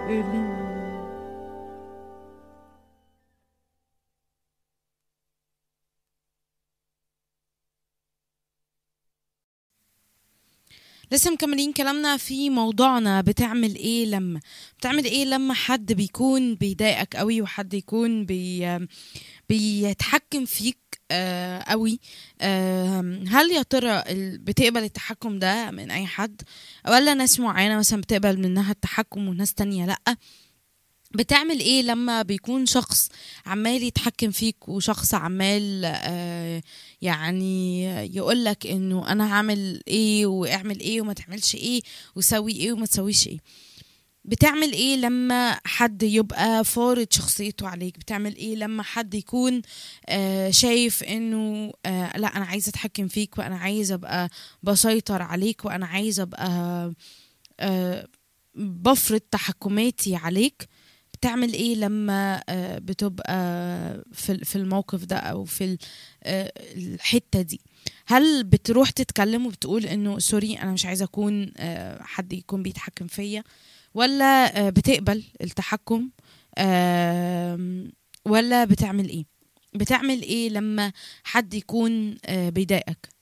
إلي لسه مكملين كلامنا في موضوعنا بتعمل ايه لما بتعمل ايه لما حد بيكون بيضايقك قوي وحد يكون بي بيتحكم فيك آه، قوي آه، هل يا ترى ال- بتقبل التحكم ده من اي حد ولا ناس معينة مثلا بتقبل منها التحكم وناس تانية لأ بتعمل ايه لما بيكون شخص عمال يتحكم فيك وشخص عمال آه يعني يقولك انه انا هعمل ايه واعمل ايه وما تعملش ايه وسوي ايه وما تسويش ايه بتعمل ايه لما حد يبقى فارض شخصيته عليك بتعمل ايه لما حد يكون آه شايف انه آه لا انا عايز اتحكم فيك وانا عايز ابقى بسيطر عليك وانا عايز ابقى آه بفرض تحكماتي عليك بتعمل ايه لما آه، بتبقى في في الموقف ده او في ال- آه، الحته دي هل بتروح تتكلم وبتقول انه سوري انا مش عايزه اكون آه، حد يكون بيتحكم فيا ولا آه، بتقبل التحكم آم، ولا بتعمل ايه بتعمل ايه لما حد يكون آه، بيضايقك